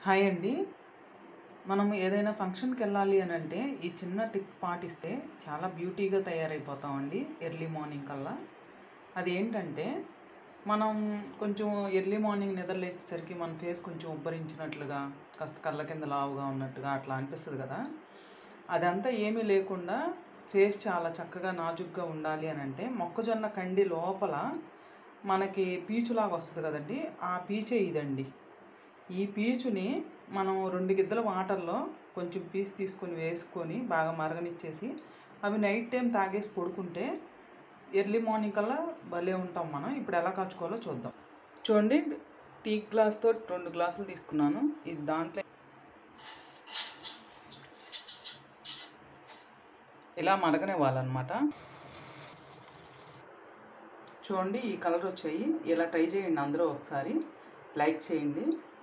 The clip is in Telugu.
హాయ్ అండి మనం ఏదైనా ఫంక్షన్కి వెళ్ళాలి అని అంటే ఈ చిన్న టిప్ పాటిస్తే చాలా బ్యూటీగా తయారైపోతామండి ఎర్లీ మార్నింగ్ కల్లా అది ఏంటంటే మనం కొంచెం ఎర్లీ మార్నింగ్ నిద్ర లేచేసరికి మన ఫేస్ కొంచెం ఉబ్బరించినట్లుగా కాస్త కళ్ళ కింద లావుగా ఉన్నట్టుగా అట్లా అనిపిస్తుంది కదా అదంతా ఏమీ లేకుండా ఫేస్ చాలా చక్కగా నాజుగ్గా ఉండాలి అని అంటే మొక్కజొన్న కండి లోపల మనకి పీచులాగా వస్తుంది కదండి ఆ పీచే ఇదండి ఈ పీచుని మనం రెండు గిద్దల వాటర్లో కొంచెం పీస్ తీసుకొని వేసుకొని బాగా మరగనిచ్చేసి అవి నైట్ టైం తాగేసి పడుకుంటే ఎర్లీ మార్నింగ్ కల్లా భలే ఉంటాం మనం ఇప్పుడు ఎలా కాచుకోవాలో చూద్దాం చూడండి టీ గ్లాస్తో రెండు గ్లాసులు తీసుకున్నాను ఇది దాంట్లో ఇలా మరగనివ్వాలన్నమాట చూడండి ఈ కలర్ వచ్చాయి ఇలా ట్రై చేయండి అందరూ ఒకసారి లైక్ చేయండి